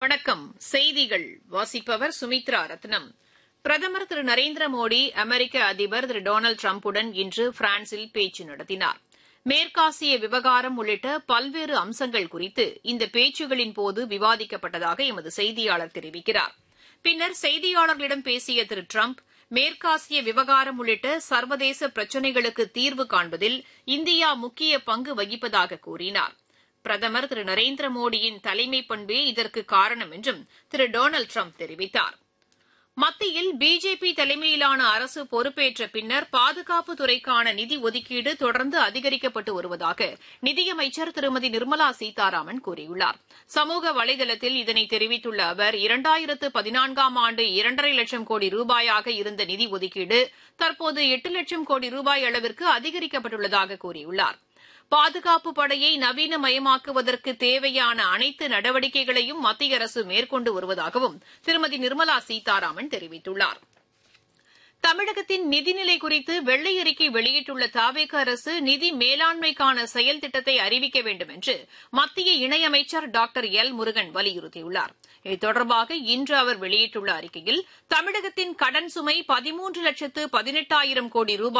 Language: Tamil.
வணக்கம் செய்திகள் வாசிப்பவர் சுமித்ரா ரத்னம் பிரதமர் திரு நரேந்திர மோடி அமெரிக்க அதிபர் திரு டொனால்டு டிரம்புடன் இன்று பிரான்சில் பேச்சு நடத்தினார் மேற்காசிய விவகாரம் உள்ளிட்ட பல்வேறு அம்சங்கள் குறித்து இந்த பேச்சுகளின்போது விவாதிக்கப்பட்டதாக எமது செய்தியாளர் தெரிவிக்கிறார் பின்னர் செய்தியாளர்களிடம் பேசிய திரு டிரம்ப் மேற்காசிய விவகாரம் உள்ளிட்ட சர்வதேச பிரச்சினைகளுக்கு தீர்வு காண்பதில் இந்தியா முக்கிய பங்கு வகிப்பதாக கூறினார் பிரதமர் திரு நரேந்திர மோடியின் தலைமை பண்பே இதற்கு காரணம் என்றும் திரு டொனால்டு டிரம்ப் தெரிவித்தார் மத்தியில் பிஜேபி தலைமையிலான அரசு பொறுப்பேற்ற பின்னர் பாதுகாப்பு துறைக்கான நிதி ஒதுக்கீடு தொடர்ந்து அதிகரிக்கப்பட்டு வருவதாக நிதியமைச்சர் திருமதி நிர்மலா சீதாராமன் கூறியுள்ளார் சமூக வலைதளத்தில் இதனை தெரிவித்துள்ள அவர் இரண்டாயிரத்து பதினான்காம் ஆண்டு இரண்டரை லட்சம் கோடி ரூபாயாக இருந்த நிதி ஒதுக்கீடு தற்போது எட்டு லட்சம் கோடி ரூபாய் அளவிற்கு அதிகரிக்கப்பட்டுள்ளதாக கூறியுள்ளார் பாதுகாப்பு படையை நவீனமயமாக்குவதற்கு தேவையான அனைத்து நடவடிக்கைகளையும் மத்திய அரசு மேற்கொண்டு வருவதாகவும் திருமதி நிர்மலா சீதாராமன் தெரிவித்துள்ளார் தமிழகத்தின் நிதிநிலை குறித்து வெள்ளை அறிக்கை வெளியிட்டுள்ள தாவேக அரசு நிதி மேலாண்மைக்கான செயல் திட்டத்தை அறிவிக்க வேண்டும் என்று மத்திய இணையமைச்சர் டாக்டர் எல் முருகன் வலியுறுத்தியுள்ளார் இது தொடர்பாக இன்று அவர் வெளியிட்டுள்ள அறிக்கையில் தமிழகத்தின் கடன் சுமை பதிமூன்று லட்சத்து பதினெட்டாயிரம் கோடி ரூபாய்